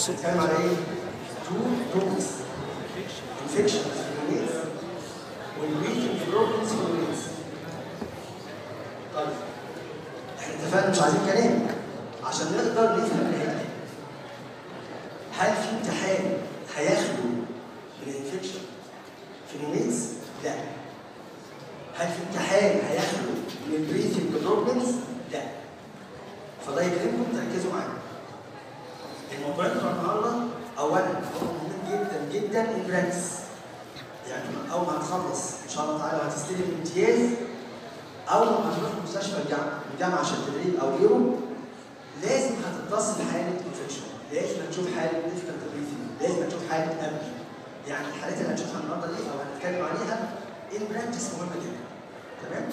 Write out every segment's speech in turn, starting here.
بنتكلم على ايه؟ تو توبكس انفكشن في النيز والبريثنج بروبلمز في النيز طيب احنا اتفقنا مش عايزين كلام عشان نقدر نفهم الحته هل في امتحان هياخده من الانفكشن في النيز؟ لا هل في امتحان هياخده من البريثنج بروبلمز؟ لا فده يكرمكم تركزوا معايا الموضوعين بتوع النهارده اولا هم مهمين جدا جدا البراكتس يعني اول ما هتخلص ان شاء الله تعالى وهتستلم الامتياز اول ما هتروح مستشفى الجامعه الجامعه عشان تدريب او غيره لازم هتتصل بحاله انفكشن لازم هتشوف حاله ديفيكالت بريثنج لازم هتشوف حاله امن يعني الحالات اللي هنشوفها النهارده دي او هنتكلم عليها البراكتس مهمه جدا تمام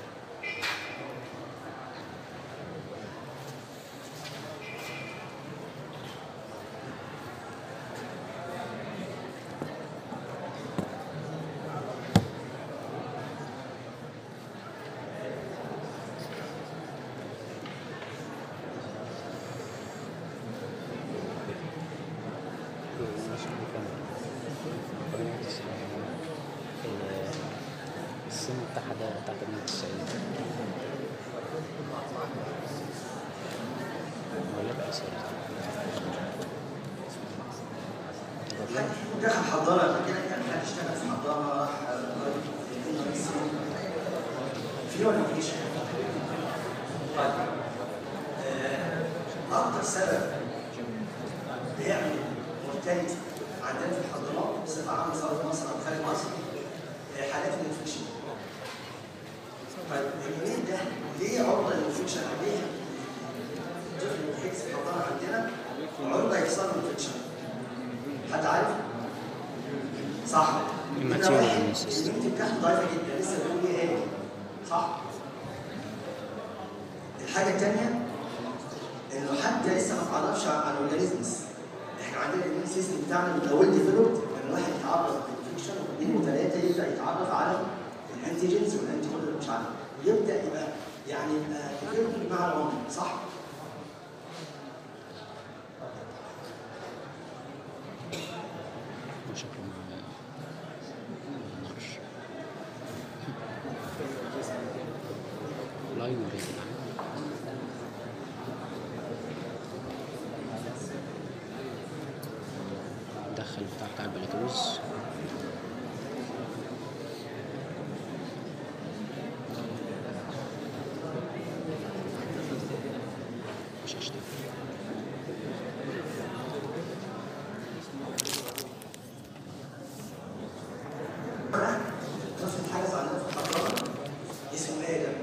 السن بتاعها ده بتاع 98 ولا بقى سوري دخل حضانه قبل كده كان حد اشتغل في حضانه راح في ولا مفيش؟ طيب آه، اكتر سبب بيعمل مورتاليتي عندنا في الحضانات بصفه عامه سواء في مصر او خارج مصر آه، حالات الانفكشن طيب اليومين ده ليه عرضه للانفكشن عليه؟ الطفل المحيط في الحضانه عندنا عرضه يحصل له انفكشن حد عارف؟ صح Immature ده واحد immune system. الاميونيتي بتاعته ضعيفه جدا لسه بيقول ايه هاني صح؟ الحاجه الثانيه انه حتى لسه ما اتعرفش عن اورجانيزمز احنا عندنا الاميون سيستم بتاعنا من اول ديفلوبد لما الواحد يتعرض للانفكشن واثنين وثلاثه يبدا يتعرف على الانتيجنز والانتي بودي مش عارف ويبدا يبقى يعني يبقى ديفلوبد مع العمر صح؟ وشكله ما نارش لاين يا جدعان دخل بتاع بتاع البلاتوز مش هشتغل طفل حاجه عندنا في الحضانه اسمه ادم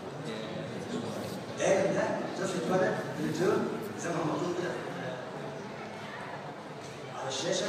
ادم ده طفل اتولد ريتيرن زي ما هو مكتوب كده على الشاشه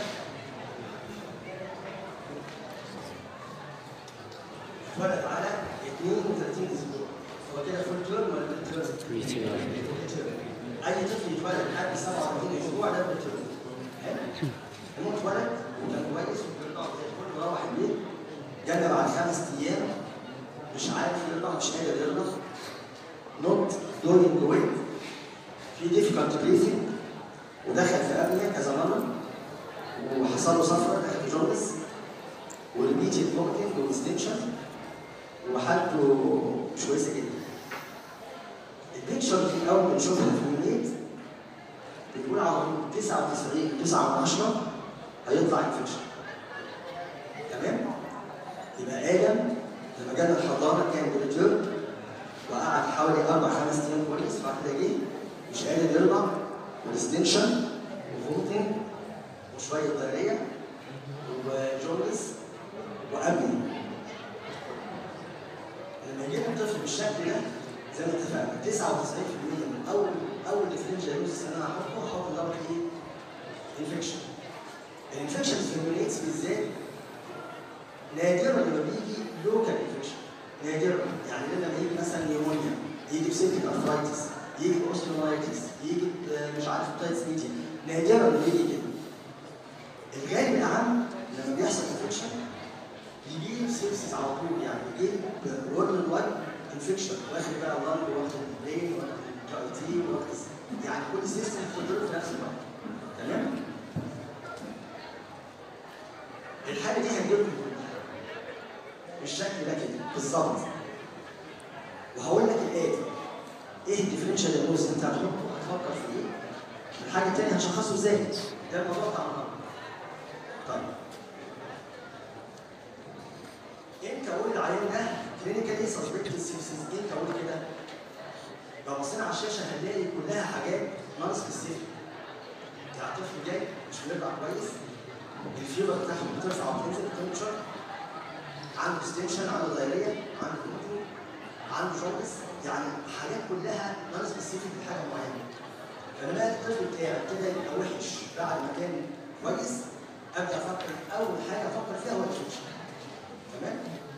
اتولد على 32 اسبوع هو كده فول تيرم ولا ريتيرن؟ Return. اي طفل يتولد قبل 37 اسبوع ده ريتيرن حلو هو اتولد وكان كويس وبيرضع زي الفل وروح البيت جانا بعد خمس ايام مش عارف يرضع مش قادر يرضع نوت دوينج ويل في ديفيكالت بريثنج ودخل في ابنيا كذا مره وحصل له صفرة دخل في جوندس وريبيتد فومتنج واستنشن وحالته مش كويسه جدا البيكشر في الاول بنشوفها في النيت بتقول على طول 99 9 من 10 هيطلع انفكشن تمام يبقى ادم لما جانا الحضانه كان بريتيرن وقعد حوالي اربع خمس ايام كويس بعد كده جه مش قادر يرضع والاستنشن وفومتنج وشويه ضرية وجوندس وامني لما يجيب الطفل بالشكل ده زي ما اتفقنا 99% من اول اول ديفرنشال انا هحطه هحط دبل ايه؟ انفكشن الانفكشن في الهرمونيتس بالذات نادرا لما بيجي لوكال انفكشن نادرا يعني لما يجي مثلا نيمونيا يجي بسيبتيك ارثرايتس يجي باوستيومايتس يجي ب- مش عارف تايتس ميتي نادرا لما يجي كده الغالب الاعم لما بيحصل انفكشن بيجي سيبسيس على طول يعني بيجي بورن وايد انفكشن واخد بقى اللنج واخد البرين واخد الجي تي واخد يعني كل سيستم بتضرب في نفس الوقت تمام؟ الحاله دي هتجيب لكم بالشكل ده كده بالظبط وهقول لك الاتي ايه الديفرنشال دياجنوز انت هتحطه هتفكر في ايه الحاجه الثانيه هتشخصه ازاي ده الموضوع بتاع النهارده طيب امتى اقول العيان ده كلينيكالي سسبكتد سيبسيس امتى اقول كده لو بصينا على الشاشه هنلاقي كلها حاجات نون سبيسيفيك يعني طفل جاي مش بيرجع كويس الفيبر بتاعته بترفع وبتنزل التمبشر عنده ستيشن عنده دايريه عنده كونترول عنده جوندس يعني حاجات كلها نون سبيسيفيك لحاجه معينه فلما الاقي الطفل بتاعي ابتدى يبقى وحش بعد ما كان كويس ابدا افكر اول حاجه افكر فيها هو الانفكشن تمام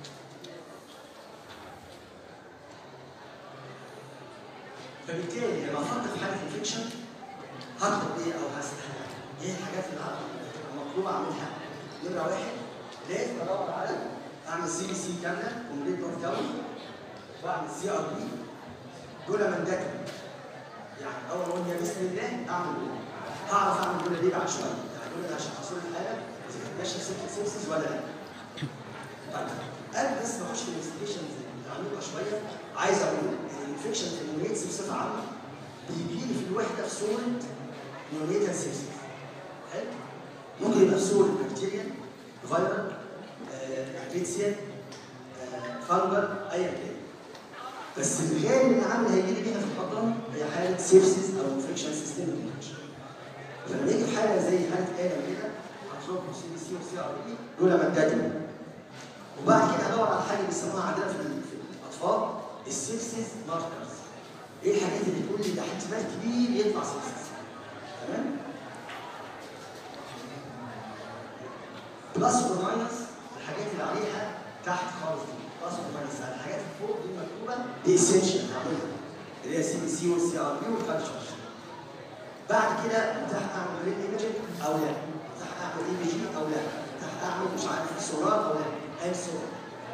فبالتالي لما افكر في حاله انفكشن هطلب ايه او هسال ايه الحاجات اللي هتبقى مطلوب اعملها نمره واحد لازم ادور على اعمل سي بي سي كامله كومبليت بروف كاونت واعمل سي ار بي دول مندكم يعني اول ما اقول يا بسم الله اعمل دول هعرف اعمل دول ليه بعد شويه يعني دول عشان حصول الحاله اذا كانت ماشيه سكه سيبسيس ولا لا طيب قبل بس ما اخش في الانفستيجيشنز العميقه شويه عايز اقول ان الانفكشن في النيونيتس بصفه عامه بيجي لي في الوحده في صوره نيونيتال سيبسيس حلو ممكن يبقى في صوره بكتيريا فيرال بكتيريا فانجل ايا كان بس الغالب العام اللي هيجي لي بيها في الحضانه هي حاله سيبسيس او انفكشن سيستم انفكشن فلما يجي في حاله زي حاله ادم كده هتشوف سي بي سي وسي ار بي دول مدتهم وبعد كده هدور على حاجه بيسموها عندنا في في الاطفال السيبسيس ماركرز ايه الحاجات اللي بتقول لي ده احتمال كبير يطلع سيبسيس تمام بلس وماينس الحاجات اللي عليها تحت خالص دي بلس وماينس يعني الحاجات اللي فوق دي مكتوبه دي اسينشال هعملها اللي هي سي بي سي والسي ار بي والكالتشر بعد كده متاح اعمل برين ايمجنج او لا متاح اعمل اي بي جي او لا متاح اعمل مش عارف سولار او لا اي سولار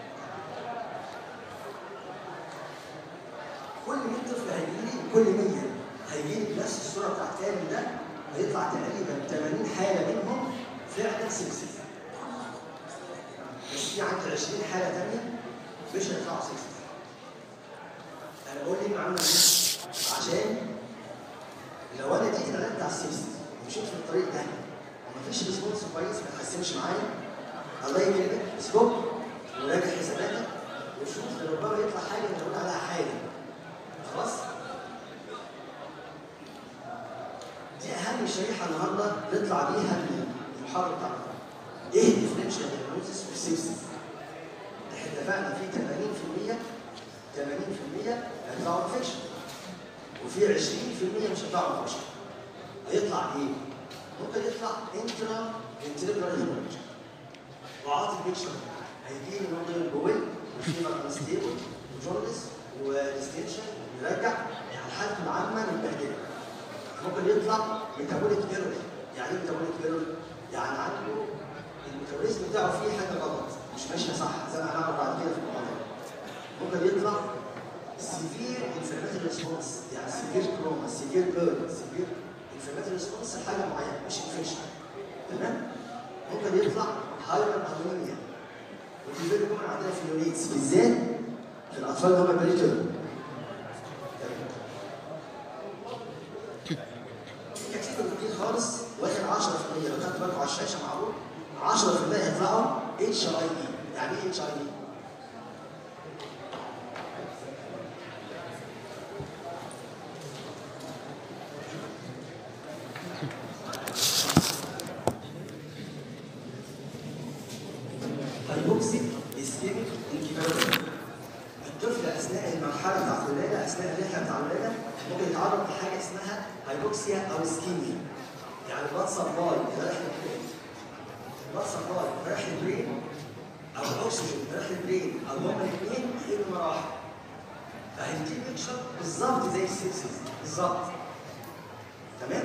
كل 100 طفل هيجي لي كل 100 هيجي لي بنفس الصوره بتاعت كامل ده هيطلع تقريبا 80 حاله منهم فعلا سيبسيس بس في عندي 20 حاله ثانيه مش هيطلعوا سيبسيس انا بقول لك عامله ايه عشان لو انا جيت غلبت على السيبسيس ومشيت في الطريق ده ومفيش ريسبونس كويس ما تحسنش معايا الله يكرمك ستوب وراجع حساباتك وشوف ربما يطلع حاجه نقول عليها حاجه خلاص دي اهم شريحه النهارده نطلع بيها من المحاضره بتاعتنا ايه الديفرنشال دياجنوستس في السيبسيس احنا اتفقنا في 80% 80% هيطلعوا انفكشن وفي 20% مش هيطلعوا انفكشن هيطلع ايه؟ ممكن يطلع انترا انتريبلر هيموريج وعاطي بيكشر هيجي لي نقطه الجوين وفيبر انستيبل وجوندس وديستنشن ويرجع يعني حالته العامه متبهدله ممكن يطلع ميتابوليك ايرور يعني ايه ميتابوليك ايرور؟ يعني عنده الميتابوليزم بتاعه فيه حاجه غلط مش ماشيه صح زي ما هنعرف بعد كده في المحاضره ممكن يطلع سيفير انفلاماتوري ريسبونس يعني سيفير كروما سيفير بيرن سيفير انفلاماتوري ريسبونس لحاجه معينه مش انفكشن تمام ممكن يطلع هايبر انيميا ودي فيري كومن عندنا في اليونيتس بالذات في الاطفال اللي هم بريتيرم في كاتيجوري جديد خالص واخد 10% لو خدت بالكم على الشاشه معروف 10% هيطلعوا اتش اي اي يعني ايه اتش اي اي؟ هايبوكسيك اسكيميك انكيباتوري الطفل اثناء المرحله بتاعت الولاده اثناء الرحله بتاع الولاده ممكن يتعرض لحاجه اسمها هايبوكسيا او اسكيميا يعني بلاد سبلاي رايح للبرين بلاد سبلاي رايح للبرين او الاكسجين رايح للبرين او هما الاثنين في مراحل فهيدي بيكشر بالظبط زي السيبسيس بالظبط تمام؟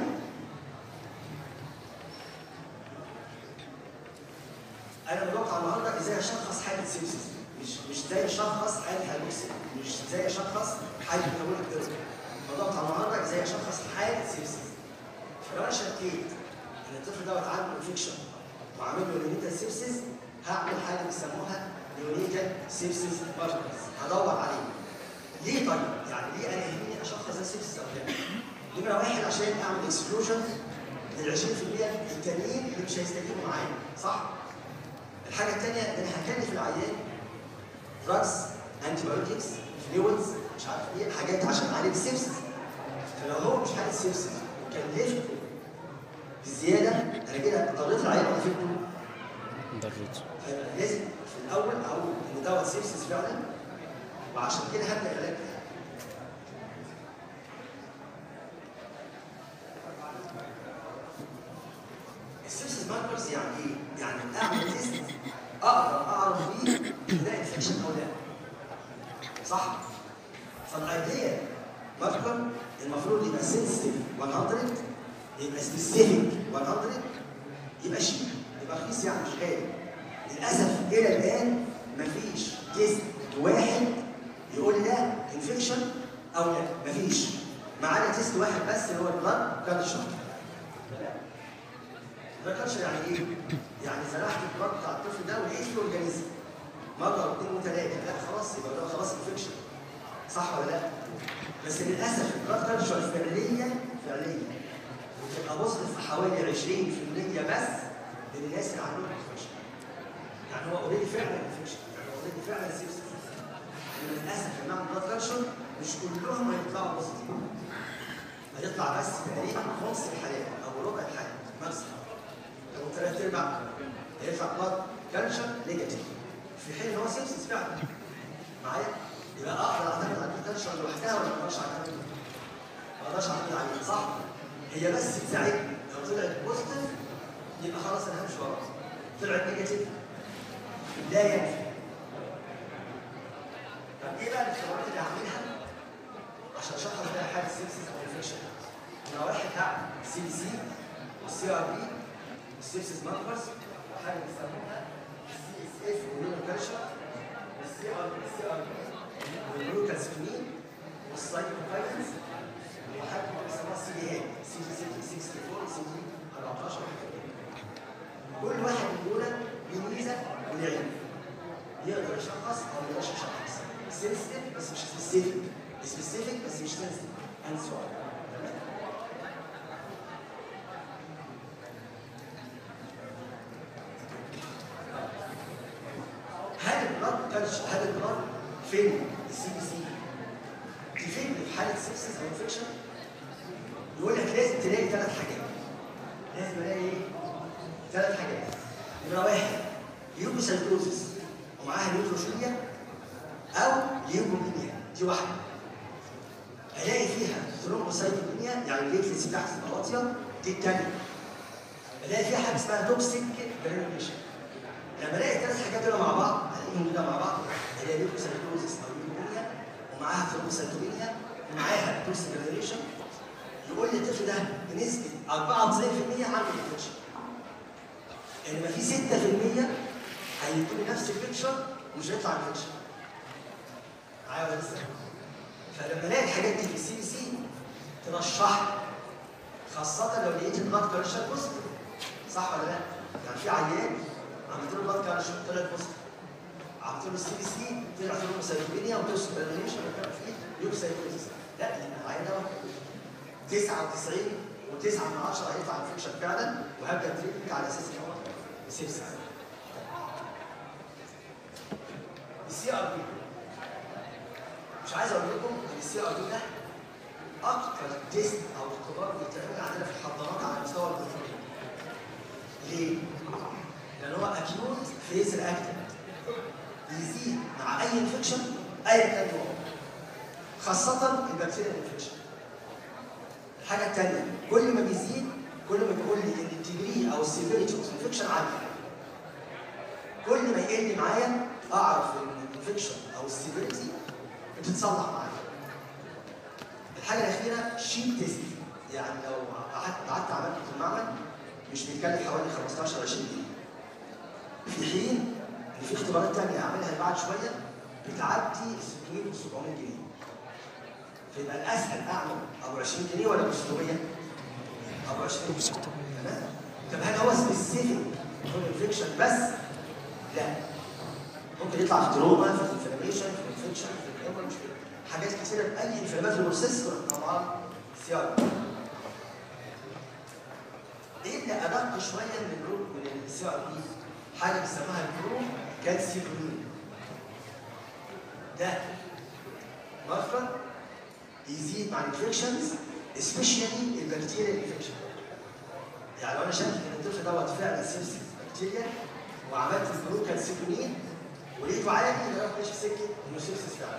انا متوقع النهارده ازاي اشخص حاله سيبسيس مش مش ازاي اشخص حاله هايبوكسيا مش ازاي اشخص حاله ميتابوليك ديرم متوقع النهارده ازاي اشخص حاله سيبسيس فلو انا شكيت ان الطفل دوت عنده انفكشن وعامل له نيونيتال سيبسيس هعمل حاجه بيسموها نيونيتال سيبسيس ماركرز هدور عليه ليه طيب؟ يعني ليه انا يهمني اشخص السيبسيس او لا؟ نمره واحد عشان اعمل اكسكلوجن لل 20% التانيين اللي مش هيستجيبوا معايا صح؟ الحاجه الثانيه ان انا هكلف العيان دراجز انتي بايوتكس فلويدز مش عارف ايه حاجات عشان اعالج السيبسيس فلو هو مش حالة سيبسيس وكلفته بزياده انا كده اضطريت العيان على فكره ضرته فيبقى لازم في الاول اقول ان دوت سيبسيس فعلا وعشان كده هبدا علاج السيبسيس ماركرز يعني ايه؟ يعني اعمل تيست اقدر اعرف بيه ان ده انفكشن او لا صح؟ فالايديا ماركر المفروض يبقى سنسيتيف 100 يبقى سبيسيفيك 100 يبقى شيك يبقى رخيص يعني مش غالي للاسف الى الان مفيش تيست واحد يقول لا انفكشن او لا مفيش ما عدا تيست واحد بس اللي هو البلاد كالتشر البلاد كالتشر يعني ايه؟ يعني زرعت البلاد بتاع الطفل ده ولقيت له اورجانيزم مره واثنين وثلاثه لا خلاص يبقى ده خلاص انفكشن صح ولا لا؟ بس للاسف البلاد كالتشر فعليا فعليا بتبقى بوزيتيف في حوالي 20% بس من الناس اللي عندهم انفكشن يعني هو اوريدي فعلا انفكشن يعني هو اوريدي فعلا سيبسيس للاسف لما اعمل بلاد كالتشر مش كلهم هيطلعوا بوزيتيف هيطلع بس تقريبا خمس الحالات او ربع الحالات مثلا او ثلاث ارباع هيطلع بلاد كالتشر نيجاتيف في حين ان هو سيبسيس فعلا معايا يبقى اقدر اعتمد على البلاد كالتشر لوحدها ولا ما اقدرش اعتمد ما اقدرش اعتمد عليها صح هي بس تساعدني لو طلعت بوزيتيف يبقى خلاص انا همشي وراها طلعت نيجاتيف لا ينفع طب ايه بقى الاختبارات اللي هعملها عشان اشخص بيها حاله سيبسيس او انفكشن انا واحد هعمل سي بي سي والسي ار بي والسيبسيس ماركرز وحاجه بيسموها السي اس اف والنيورو كالشر والسي ار بي السي ار بي والنيورو سكرين والسايكوبايتنس وحاجه بيسموها السي دي هيد سي دي 64 سي دي 14 كل واحد من دول له ميزه وله عيب يقدر يشخص او ما يقدرش يشخص سنسيتيف بس مش سبيسيفيك سبيسيفيك بس مش سنسيتيف اند سو هل البلاد كالتشر هل البلاد فين السي بي سي تفيدني في حاله سيبسيس او انفكشن يقول لك لازم تلاقي ثلاث حاجات لازم الاقي ايه؟ ثلاث حاجات نمره واحد ليوكوسيتوزس ومعاها نيوتروفيليا او ليوكومينيا دي واحده الاقي فيها ثرومبوسايتوبينيا يعني الليتلز بتاعتي تبقى واطيه دي الثانيه الاقي فيها حاجه اسمها توكسيك جرانيوليشن لما الاقي الثلاث حاجات دول مع بعض الاقيهم كده مع بعض الاقي ليوكوسيتوزس او ليوكومينيا ومعاها ثرومبوسايتوبينيا ومعاها توكسيك جرانيوليشن يقول لي الطفل ده بنسبه 94% عنده انفكشن انما في 6% هيدوني نفس البيكشر ومش هيطلع انفكشن معايا ولا لسه؟ فلما الاقي الحاجات دي في السي بي سي ترشح خاصة لو لقيت البلاد كالشر بوزيتيف صح ولا لا؟ يعني في عيان عملت له بلاد كالشر طلعت بوزيتيف عملت له السي بي سي طلع فيه سيتوبينيا وتوكسيك جرانيوليشن وكان فيه ليوكسيتوزيس لا لان العيان ده 99 و9 من 10 هيطلع انفكشن فعلا وهبدا تريتمنت على اساس ان هو سيبسيس السي ار بي مش عايز اقول لكم ان السي ار بي ده اكتر تيست او اختبار بيتعمل عندنا في الحضانات على مستوى البطريق ليه؟ لان هو اكيوت فيز رياكتيف بيزيد مع اي انفكشن ايا كان نوعه خاصة البكتيريا انفكشن الحاجة الثانية كل ما بيزيد كل ما بيقول لي ان الديجري او السيفيريتي اوف الانفكشن عالية كل ما يقل معايا اعرف ان الانفكشن او السيفيريتي بتتصلح معايا الحاجة الأخيرة شيت تيست يعني لو قعدت قعدت عملت في المعمل مش بيتكلف حوالي 15 20 جنيه في حين ان في اختبارات تانية اعملها بعد شوية بتعدي 600 و 700 جنيه فيبقى الاسهل اعمل ابو 20 جنيه ولا ب 600 ابو 20 جنيه تمام طب هل هو سبيسيفيك انفكشن بس؟ لا ممكن يطلع في تروما في الانفلاميشن في الانفكشن في الهيموريج حاجات كتيره في اي انفلاماتوري بروسيس طبعا سيارة ايه اللي ادق شويه من الجروب من السي ار بي حاجه بيسموها الجروب كالسيكولين ده ماركر يزيد مع الانفكشنز سبيشالي البكتيريا انفكشن يعني لو انا شاكك ان الطفل دوت فعلا سيرسيس بكتيريا وعملت الجروب كالسيكولين ولقيته عادي يبقى انا ماشي في سكه انه سيرسيس فعلا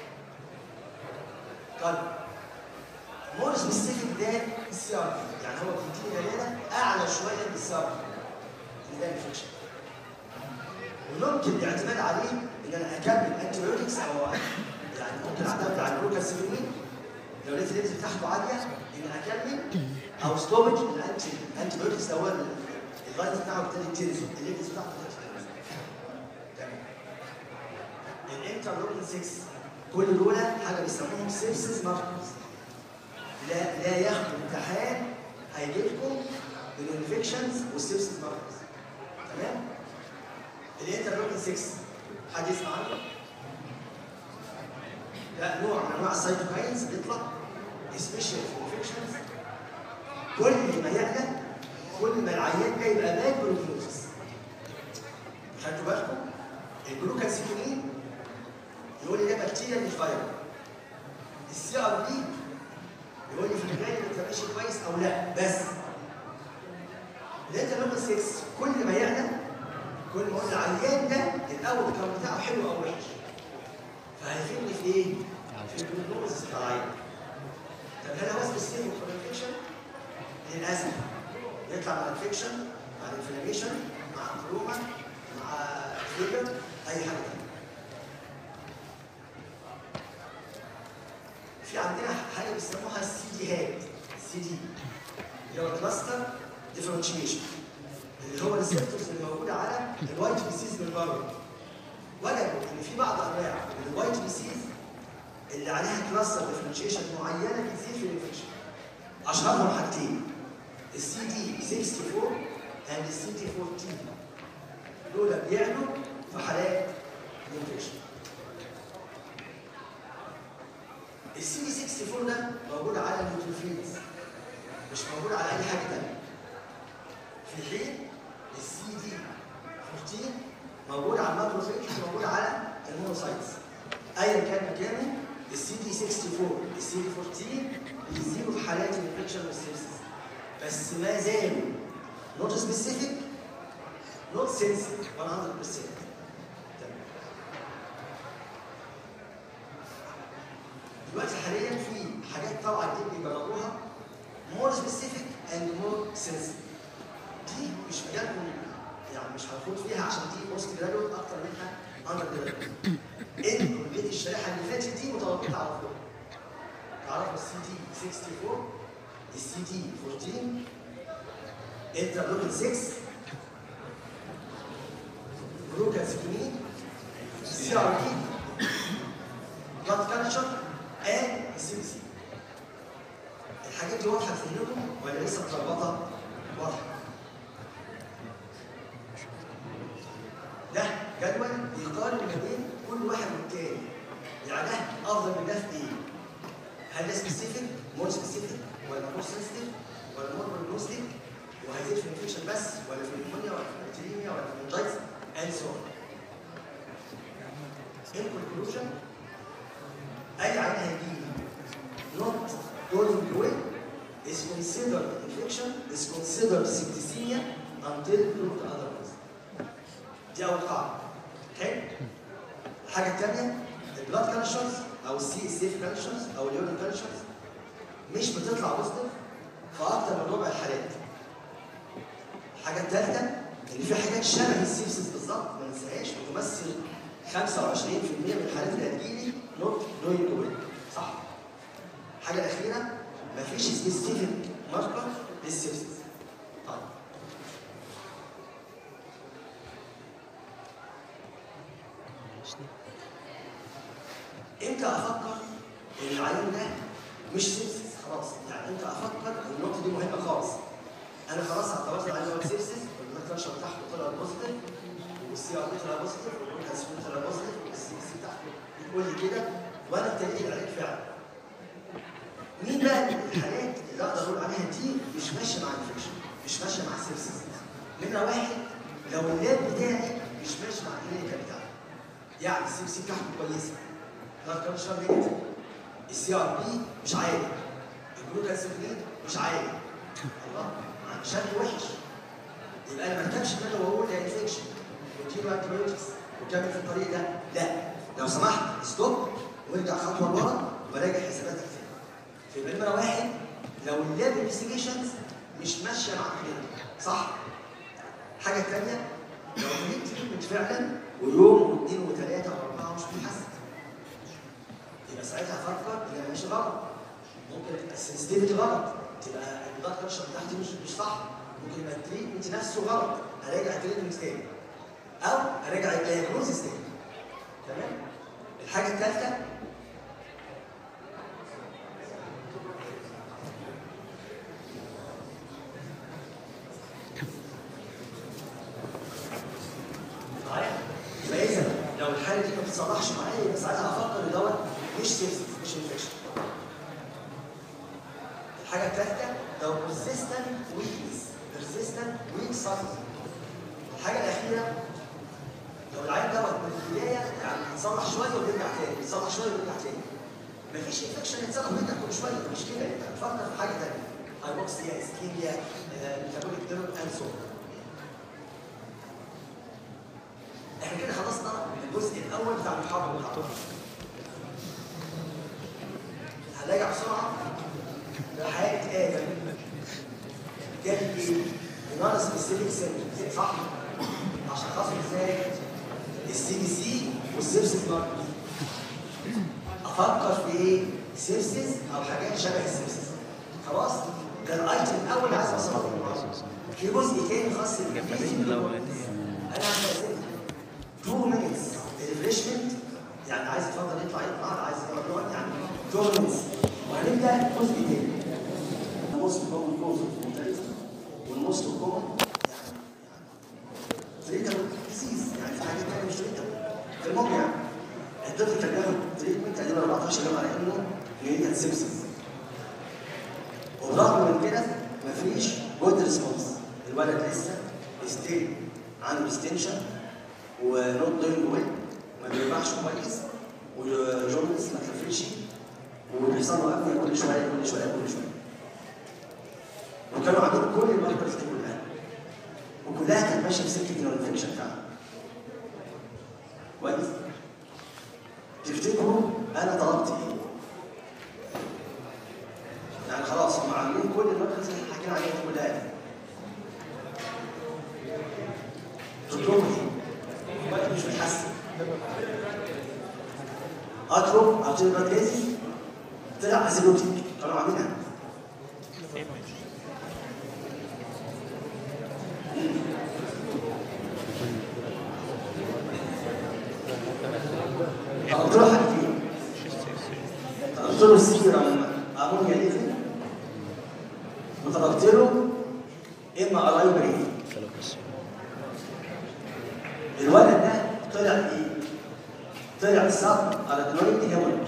طيب مور سبيسيفيك ده السي ار بي يعني هو بيديني دلاله اعلى شويه من السي ار بي ان ده انفكشن وممكن الاعتماد عليه ان انا اكمل انتي بايوتكس او يعني ممكن اعتمد على الجلوكاسيفينين لو لقيت الليفل بتاعته عاليه ان اكمل او ستوبج الانتي انتي بايوتكس ده هو اللايت بتاعه بالتالي تنزل الليفل بتاعته تنزل تمام الانترلوكين 6 كل دول حاجه بيسموهم سيبسيس ماركرز لا لا ياخدوا امتحان هيجي لكم بالانفكشنز والسيبسيس ماركرز تمام الانترلوكين 6 حد يسمع عنه؟ لا نوع من انواع السايتوكاينز بيطلع سبيشال في الانفكشنز كل ما يعلى كل ما العيان ده يبقى باك بروجنوزس خدتوا بالكم؟ الجلوكاسيكونين يقول لي ده بكتيريا مش فايروس السي ار بي يقول لي في الغالب انت ماشي كويس او لا بس الانترلوكين 6 كل ما يعلى كل ما اقول العيان ده الاول كان بتاعه حلو او وحش فهيفيدني في ايه؟ في البروجنوز بتاع العيان طب هل هو سبيسيفيك فور انفكشن؟ للاسف يطلع مع الانفكشن مع الانفلاميشن مع التروما مع فيبر اي حاجه تانيه في عندنا حاجه بيسموها السي دي هاد السي دي اللي هو كلاستر ديفرنشيشن اللي هو الريسبتورز اللي موجوده على الوايت بيسيز من بره وجدوا ان في بعض انواع من الوايت بيسيز اللي عليها كلاستر ديفرنشيشن معينه بتزيد في الانفكشن اشهرهم حاجتين السي دي 64 and السي دي 14 دول بيعلوا في حالات الانفكشن السي دي 64 ده موجود على النيوتروفيلز مش موجود على اي حاجه ثانيه في حين السي دي 14 موجود على الماكروفيج موجود على المونوسايتس ايا كان مكانه السي دي 64 السي دي 14 بيزيدوا في حالات الانفكشن والسيبسيس بس ما زالوا نوت سبيسيفيك نوت سنسيتيف 100% تمام دلوقتي حاليا في حاجات طالعه جديد بيجربوها مور سبيسيفيك اند مور سنسيتيف دي مش مجالكم يعني مش هنخوض فيها عشان دي بوست جرادويت اكتر منها اندر جرادويت انتوا لقيت الشريحه اللي فاتت دي متوقعه تعرفوها تعرفوا السي دي 64 السي دي 14 انترلوكين 6 جلوكازيكونين سي ار بي بلاد كالتشر اند السي بي سي الحاجات دي واضحه في ذهنكم ولا لسه متلخبطه؟ واضحه ده جدول بيقارن ما بين كل واحد والتاني يعني ده افضل من ده في ايه؟ هل ده سبيسيفيك؟ مور سبيسيفيك؟ ولا مور سنسيتيف؟ ولا مور بروجنوستيك؟ وهيزيد في الانفكشن بس ولا في النمونيا ولا في البكتيريميا ولا في المنجايتس اند سو ان كونكلوجن اي عين هيجي not going away is considered infection is considered septicemia until proved otherwise دي اول قاعده اوكي الحاجه الثانيه البلاد كالشرز او السي اس اف كالشرز او اليورين كالشرز مش بتطلع بوزيتيف في اكتر من ربع الحالات الحاجه الثالثه ان في حاجات شبه السيبسيس بالظبط ما ننساهاش بتمثل 25% من الحالات اللي هتجيلي نوت نوينج واي صح الحاجه الاخيره مفيش سبيسيفيك ماركر للسيبسيس طيب امتى افكر ان العيان ده مش سيبسيس خلاص يعني امتى افكر ان النقطه دي مهمه خالص انا خلاص اعتبرت العيان هو سيبسيس والبلاد بريشر بتاعته طلع بوزيتيف والسي ار بي طلع بوزيتيف والكالسيوم طلع بوزيتيف والسي سي بتاعته بتقول لي كده وانا ابتديت العلاج فعلا مين بقى الحالات اللي اقدر اقول عليها دي مش ماشيه مع الانفكشن مش ماشيه مع السيبسيس منها واحد لو اللاب بتاعي مش ماشي مع الكلينيكال بتاعي يعني السي سي بتاعته كويسه بلاد بريشر نيجاتيف السي ار بي مش عالي الجلوكالسيفين مش عالي الله شكله وحش يبقى انا ما اركبش منه واقول ده انفكشن واديله انتي بايوتكس وكمل في الطريق ده لا لو سمحت ستوب وارجع خطوه لورا وراجع حساباتك تاني فيبقى نمره واحد لو اللاب انفستيجيشنز مش ماشيه مع الكلينيك صح الحاجه الثانيه لو لقيت تريتمنت فعلا ويوم واثنين وثلاثه واربعه مش بيحسن يبقى ساعتها افكر ان انا ماشي غلط ممكن تبقى السنسيتيفيتي غلط تبقى البلاد بريشر بتاعتي مش مش صح ممكن يبقى التريتمنت نفسه غلط اراجع التريتمنت تاني او اراجع الدايجنوزيس تاني تمام الحاجه الثالثه معايا يبقى اذا لو الحاله دي ما بتتصلحش معايا يبقى ساعتها افكر ان دوت مش سيبسيس مش انفكشن الحاجه الثالثه لو persistent weakness persistent weak suffering الحاجه الاخيره لو العيان دوت من البدايه يعني يتصلح شويه ويرجع تاني يتصلح شويه ويرجع تاني مفيش انفكشن يتصلح ويرجع كل شويه مش كده انت هتفكر في حاجه ثانيه هايبوكسيا اسكيميا ميتابوليك ديرم اند سو احنا كده خلصنا الجزء الاول بتاع المحاضره المحاضره هنراجع بسرعه حاجه ادم جاب ايه؟ نون سبيسيفيك سيمبتومز صح؟ عشان خاطر ازاي؟ السي بي سي والسيبسيس برضه افكر في ايه؟ سيبسيس او حاجات شبه السيبسيس خلاص؟ ده الايتم الاول اللي عايز اوصله لكم في جزء تاني خاص بالانجليزي انا هستأذنك 2 minutes ريفريشمنت يعني عايز يتفضل يطلع يطلع عايز يقعد يقعد يعني 2 minutes وهنبدا جزء تاني الموست كومن كوز اوف مورتاليتي والموست كومن تريتابل ديزيز يعني في حاجات تانية مش تريتابل المهم يعني الطفل كان بياخد تريتمنت تقريبا 14 يوم على انه يريد سيبسس وبرغم من كده مفيش جود ريسبونس الولد لسه ستيل عنده ديستنشن ونوت دوينج ويل ما بيرجعش كويس وجورنس ما تلفلش وبيحصل له ابنيه كل شويه كل شويه كل شويه وكانوا عندهم كل الماركرز دي كلها وكلها كانت ماشيه في سكه انه انفكشن فعلا كويس تفتكروا انا طلبت ايه؟ يعني خلاص هم عاملين كل الماركرز اللي احنا حكينا عليها دي كلها دي تطلبوا ايه؟ الوقت مش بيتحسن اطلب اعطيه المغنيزي طلع اسيلوتيك كانوا عاملينها طلبت له حاجتين طلبت له السيرم امونيا ليفل وطلبت له اما اراي بريد الولد ده طلع ايه؟ طلع سب اراكنويد هيموريج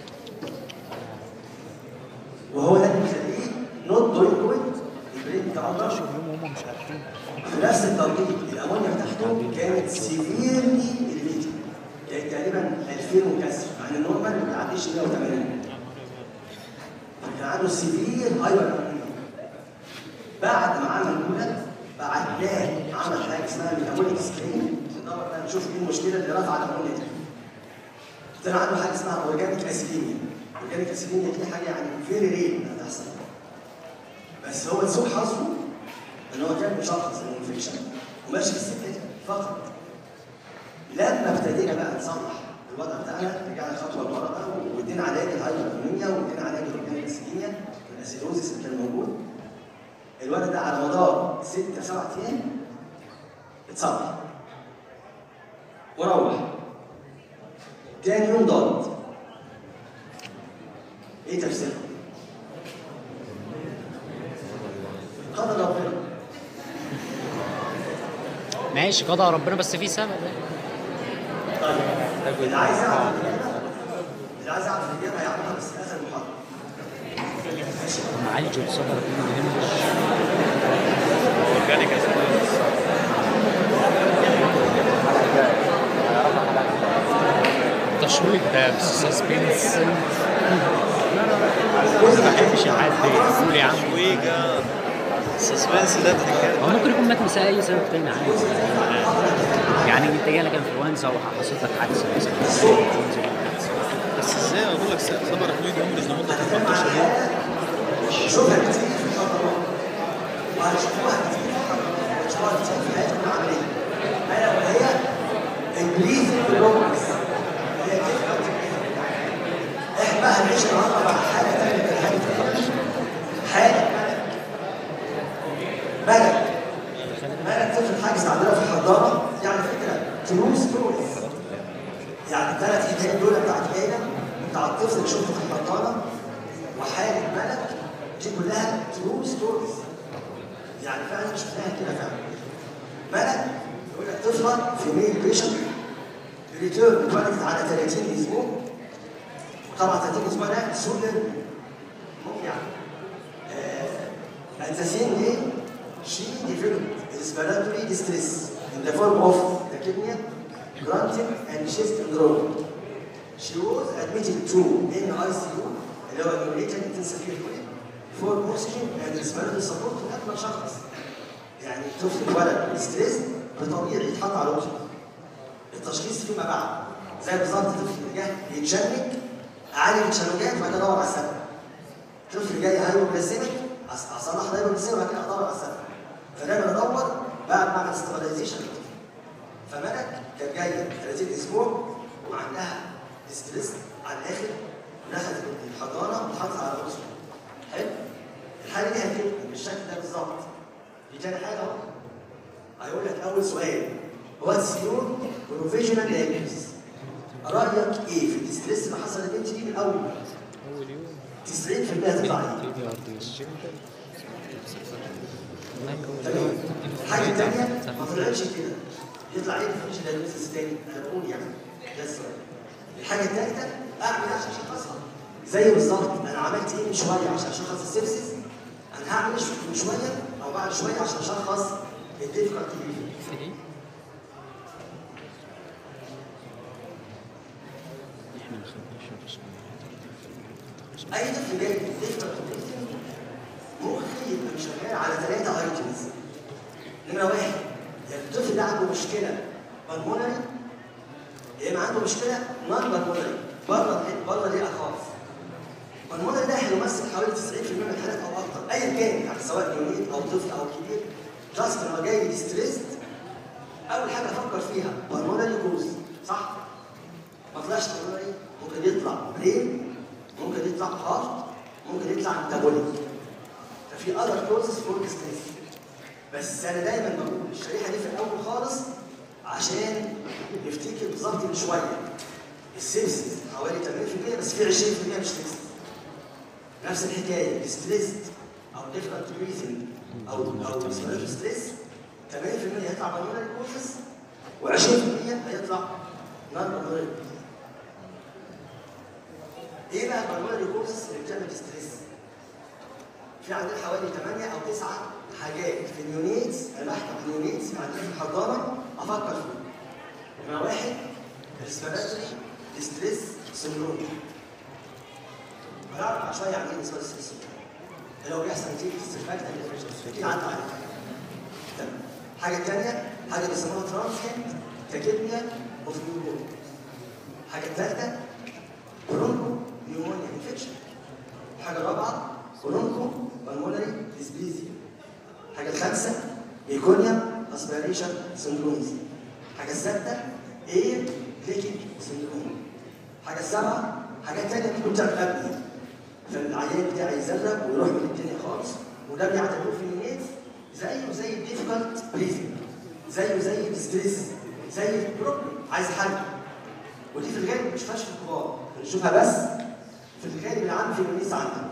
وهو ده اللي بيخليه نوت دوينج البرين بتاعه ضرب في نفس التوقيت الامونيا بتاعته كانت سيفيرلي اليفيتد كانت تقريبا 2000 وكسر يعني النورمال ما بيعديش 180 كان عنده سيفير هايبر امونيا بعد ما عمل كده بعدناه عمل حاجه اسمها ميتابوليك سكرين ندور بقى نشوف ايه المشكله اللي رفع الامونيا دي طلع عنده حاجه اسمها اورجانيك اسيديميا اورجانيك اسيديميا دي حاجه يعني فيري رير انها تحصل بس هو لسوء حظه ان هو كان مشخص الانفكشن وماشي في السكه دي فقط لما ابتدينا بقى نصلح الوضع بتاعنا رجعنا خطوه لورا بقى وادينا علاج الهايبرامينيا وادينا علاج الاورجانيك اسيديميا الاسيدوزيس اللي كان موجود الولد ده على مدار ست سبع ايام اتصلح وروح تاني يوم ضغط ايه تفسيرها؟ قدر ربنا ماشي قضاء ربنا بس في سبب يعني. طيب اللي عايز يعرف الاجابه اللي عايز يعرف الاجابه هيعرفها بس في اخر المحاضره ماشي معالجه الصدر من الهمش اورجانيك تشويق ده سسبنس ما بحبش الحاجات دي قول يا عم تشويقة السسبنس ده بتتكلم هو ممكن يكون مات من اي سبب تاني عادي يعني انت جالك انفلونزا وحصلت لك حادثه مثلا بس ازاي اقول لك صبر توليد عمر لمده 14 يوم شوفها كتير في الخطوات وهتشوفوها كتير في الخطوات وهتشوفوها كتير في حياتكم العمليه الا وهي البريثنج بروجرس هي difficult breathing. احنا بقى هنعيش النهارده مع حاله ثانيه من الحاجات دي. حاله ملك ملك طفل حاجز عندنا في الحضانه يعني فكره ترو ستوريز يعني الثلاث حكايات دول بتاعت ليلى بتاع الطفل اللي شفته في الحضانه وحاله ملك دي كلها ترو ستوريز يعني فعلا شفناها كده فعلا ملك يقول لك طفله في ميل بيشنت ريتيرن اتولدت على 30 اسبوع طبعا 30 اسبوع ده سولر ممكن يعني at the same day she developed respiratory distress in the form of tachypnea, grunting, and chest syndrome. She was admitted to NICU اللي هو Neonatal Intensive Care Unit for oxygen and respiratory support لغايه ما شخص. يعني الطفل اتولد ستريس بطبيعي يتحط على الاكسجين. التشخيص فيما بعد زي بالظبط طفل جه يتشنج اعالج التشنجات وبعد كده ادور على السبب. طفل جاي هايبوجليسيميك اصلح هايبوجليسيميك وبعد كده ادور على السبب. فدايما ادور بعد ما اعمل استابلايزيشن فملك كانت جايه 30 اسبوع وعندها ستريس على الاخر ودخلت الحضانه واتحطت على الاكسجين. حلو؟ الحاله دي هتبقى بالشكل ده بالظبط. دي تاني حاجه اهو. هيقول لك اول سؤال واتس يور بروفيشنال دايجنوز؟ رايك ايه في الاستريس اللي حصل للبنت دي من اول اول يوم 90% هتطلع ايه؟ تي دي ار دي تمام الحاجه الثانيه ما طلعتش كده يطلع ايه مفيش دايجنوستس تاني انا بقول يعني ده السؤال الحاجه الثالثه اعمل إيه عشان اشخصها زي بالظبط انا عملت ايه من شويه عشان اشخص السيبسيس انا هعمل ايه من شويه او بعد شويه عشان اشخص الديفيكالتي بريثنج احنا ما خدناش الرسوم. اي طفل جاي بالديفيكالتي بريثنج مخي يبقى شغال على ثلاثه ايتمز نمره واحد يا الطفل ده عنده مشكله بالمونري يا اما عنده مشكله نون بالمونري بره بره ليه خالص بالمونري ده هيمثل حوالي 90% من الحالات او اكتر ايا كان يعني سواء جنين او طفل او كبير جاست لما جاي ديستريسد اول حاجه افكر فيها بالمونري كوز صح؟ ما طلعش بالمونري ممكن يطلع برين ممكن يطلع هارت ممكن يطلع ميتابوليك ففي other causes for distress بس انا دايما بقول الشريحه دي في الاول خالص عشان نفتكر بالظبط من شويه السيبسيس حوالي 80% بس في 20% مش سيبسيس نفس الحكايه الستريس او difficult breathing او او respiratory ستريس 80% هيطلع بالمونري كوزس و20% هيطلع نون بالمونري ايه بقى البالمونري كوزس اللي بتعمل ستريس؟ في عندنا حوالي 8 او 9 حاجات في اليونيتس انا بحكي عن اليونيتس عندنا في الحضانه افكر فيهم. نمره واحد ريسبيراتوري ستريس سندروم. هنعرف بعد شويه يعني ايه ريسبيراتوري ستريس سندروم. اللي هو بيحصل نتيجه استفاده اكيد عدى عليها. تمام. الحاجه الثانيه حاجه بيسموها ترانسيانت تاكيبنيا اوف نيومونيا. الحاجه الثالثه برونكو نيومونيا انفكشن. الحاجه الرابعه برونكو بالمونري ديسبليزيا. الحاجه الخامسه ميكونيا اسبيريشن سندرومز. الحاجه السادسه اير ليكينج سندروم. الحاجه السابعه حاجات ثانيه ممكن تعمل ابني. فالعيان بتاعي يزرق ويروح من الدنيا خالص وده بيعتبروه في النيت زيه زي الديفيكالت بريزنج زيه زي الستريس زي البروبلم عايز حل ودي في الغالب مش فيهاش في الكبار بنشوفها بس في الغالب العام في النيس عندنا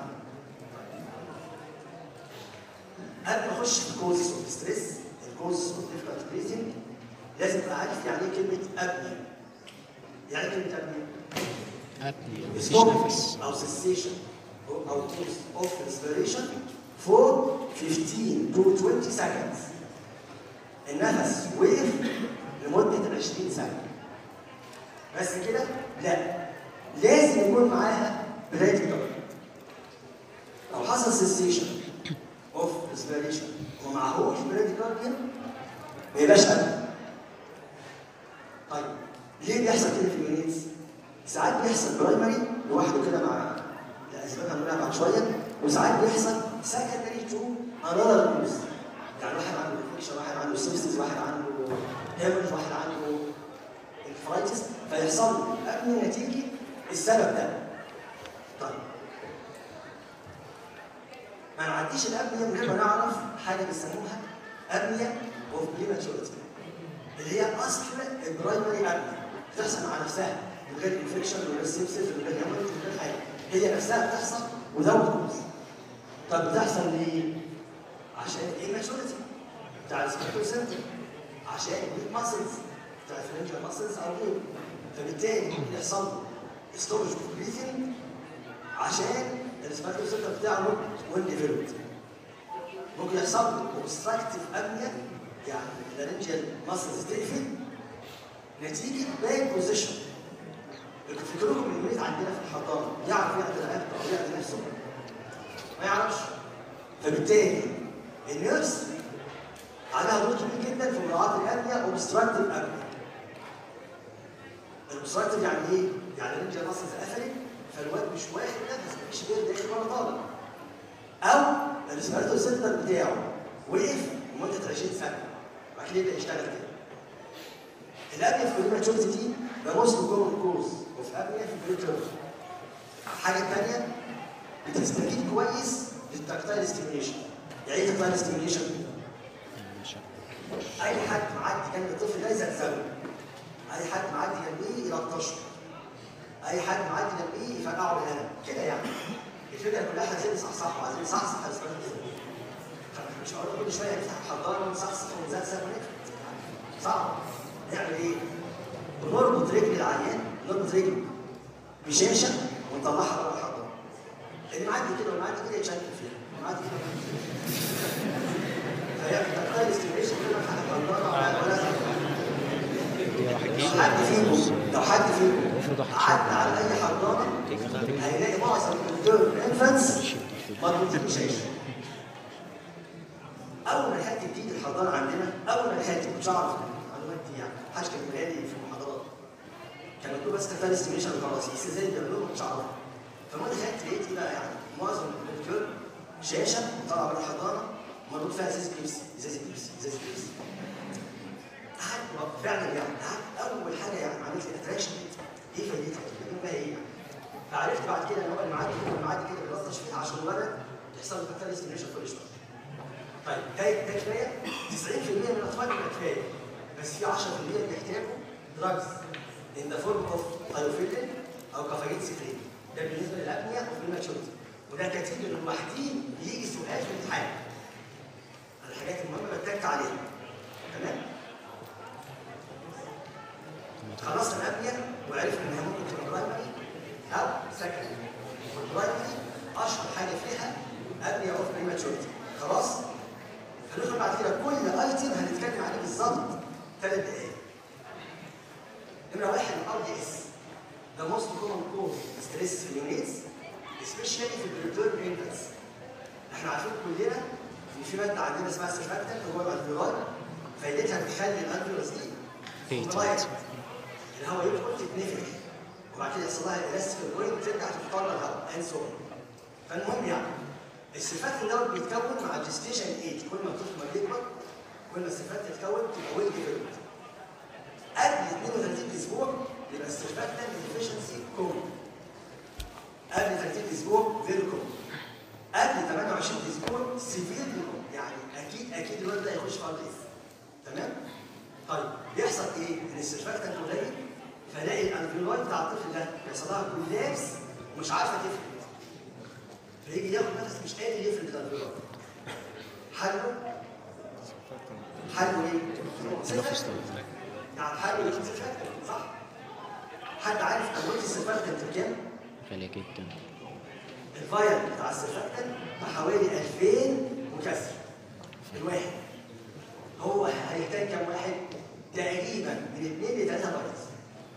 قبل ما اخش في الكوزز اوف ستريس الكوزز اوف ديفيكالت بريزنج لازم تبقى عارف يعني ايه كلمه ابني يعني ايه كلمه ابني ابني مفيش stop نفس او cessation او او pause of respiration for 15 to 20 seconds النفس وقف لمدة 20 ثانية بس كده؟ لا لازم يكون معاها بريديكال لو حصل cessation of respiration ومعهوش بريديكال ما يبقاش قلب طيب ليه بيحصل كده في اليونيتس؟ ساعات بيحصل برايمري لوحده كده مع الاسباب هنقولها بعد شويه وساعات بيحصل سكندري تو انذر كوز يعني واحد عنده انفكشن واحد عنده سيبسيس واحد عنده هيموريج واحد عنده انفرايتس فيحصل له قبل نتيجه السبب ده طيب ما نعديش الابنيه من غير ما نعرف حاجه بيسموها ابنيه اوف بريماتشورتي اللي هي اصل البرايمري ابنيه بتحصل مع نفسها من غير انفكشن من غير سيبسيس من غير هيموريج من غير حاجه هي نفسها بتحصل without كوز طب بتحصل ليه؟ عشان الاماتشورتي بتاع السبيكتور سنتر عشان الويك ماسلز بتاع الفرنجال ماسلز او غيره فبالتالي ممكن يحصل له ستورج اوف بريثنج عشان السبيكتور سنتر بتاعه وين ديفلوبد ممكن يحصل له اوبستراكتيف ابنيا يعني الفرنجال ماسلز تقفل نتيجه باد بوزيشن الفكركم المريض عندنا في الحضانه يعرف يعدل رقبته او يعدل نفسه ما يعرفش فبالتالي النيرس عليها دور كبير جدا في مراعاه الابنيه اوبستراكتيف ابنيه الاوبستراكتيف يعني ايه؟ يعني الرجل مصر قفلت فالواد مش واخد نفس مفيش غير داخل ولا طالع او الريسبيراتور سنتر بتاعه وقف لمده 20 سنه بعد كده يبدا يشتغل تاني الابنيه في البريماتشورتي دي ده موست كومن كوز اوف ابنيه في البريماتشورتي الحاجه الثانيه بتستجيب كويس للتكتايل ستيميوليشن يعني ايه تكتايل ستيميوليشن؟ اي حد معدي جنب الطفل ده يزلزله اي حد معدي جنبيه يلطشه اي حد معدي جنبيه يفرقعه بالقلم كده يعني الفكره كلها عايزين نصحصحه عايزين نصحصح مش هقول كل شويه نفتح الحضانه ونصحصح ونزلزل ونقفل صعب نعمل ايه؟ بنربط رجل العيان نربط رجل بشاشه ونطلعها بره الحضانه اللي معدي كده واللي معدي كده يتشكل فيها معدي كده فيعمل تكتايل ستيميشن كده في الحضانه ولا لو حد فيكم لو حد فيكم عدى على اي حضانه هيلاقي معظم الدور انفانس مربوطين بشاشه اول ما الحته جديد الحضانه عندنا اول ما الحته كنتش اعرف المعلومات دي يعني محدش كان بيقولها لي في المحاضرات كان مكتوب بس تكتايل ستيميشن وخلاص بس ازاي بيعملوها ما كنتش اعرفها فلما دخلت لقيت ايه بقى يعني معظم الدكتور شاشه طالعه من الحضانه مربوط فيها ازاز بيبسي ازاز بيبسي ازاز بيبسي قعدت فعلا يعني قعدت اول حاجه يعني عملت لي اتراكشن ايه فايدتها؟ تقول بقى ايه يعني؟ فعرفت بعد كده ان هو اللي معدي كده واللي معدي كده بيلطش فيها عشان الولد يحصل له تكتايل ستيميشن كل شويه. طيب ده ده كفايه 90% من الاطفال يبقى كفايه بس في 10% بيحتاجوا دراجز ان ذا فورم اوف ثايوفيلين او كافيين سيترين ده بالنسبه للابنيه او للماتشورتي وده كتير لوحدين بيجي سؤال في الامتحان الحاجات المهمه بتك عليها تمام خلصنا الابنيه وعرفنا انها ممكن تبقى برايمري او سكندري والبرايمري اشهر حاجه فيها ابنيه اوف بريماتشورتي خلاص هندخل بعد كده كل ايتم هنتكلم عليه بالظبط ثلاث دقائق نمره واحد الار دي اس the most common cause stress في اليونيتس especially في البريتورن انفنس احنا عارفين كلنا ان في ماده عندنا اسمها سيرفاكتنت هو الالفيولاي فايدتها بتخلي الالفيولاس دي Patent. الهواء يدخل تتنفخ وبعد كده يحصل لها الاستيك بوينت ترجع تطلع الهواء اند سو فالمهم يعني السيرفاكتنت دوت بيتكون مع الجستيشن ايج كل ما الطفل ما بيكبر كل ما السيرفاكتنت يتكون تبقى ويل ديفلوبد قبل 32 اسبوع يبقى السيرفاكتنت ديفيشنسي كومن قبل 30 اسبوع فيري كومن قبل 28 اسبوع سيفير يعني اكيد اكيد الولد ده هيخش في ار تمام؟ طيب بيحصل ايه؟ ان السيرفاكتنت قليل فلاقي الالفيولاي بتاع الطفل ده بيحصل لها كولابس ومش عارفه تفرد فيجي ياخد نفس مش قادر يفرد الالفيولاي حله حله ايه؟ تنفس يعني حاجه يكون سيرفاكتنت صح؟ حد عارف قوه السيرفاكتنت بكام؟ غالية جدا الفاير بتاع السيرفاكتنت بحوالي 2000 وكسر الواحد هو هيحتاج كام واحد؟ تقريبا من 2 ل 3 فايروس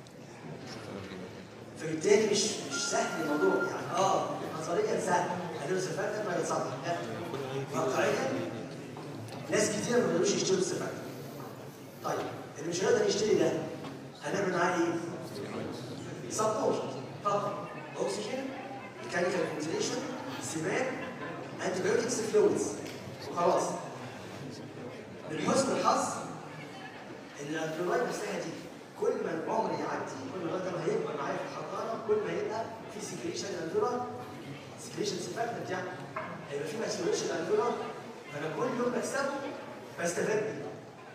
فبالتالي مش مش سهل الموضوع يعني اه نظريا سهل هدول السيرفاكتنت ما يتصلح لا واقعيا ناس كتير ما بيقدروش يشتروا السيرفاكتنت طيب اللي مش هيقدر يشتري ده هنعمل معاه ايه؟ سبورت فقط اوكسجين ميكانيكال فنتيليشن سباك انتي بايوتكس فلويدز وخلاص من حسن الحظ ان الانترولايت نفسها دي كل ما العمر يعدي كل ما الغدر هيكبر معايا في الحضانه كل ما هيبقى في سكريشن الاندولا سكريشن سيرفاكتنت يعني هيبقى في ماتيوريشن الاندولا فانا كل يوم بكسبه بستفاد بيه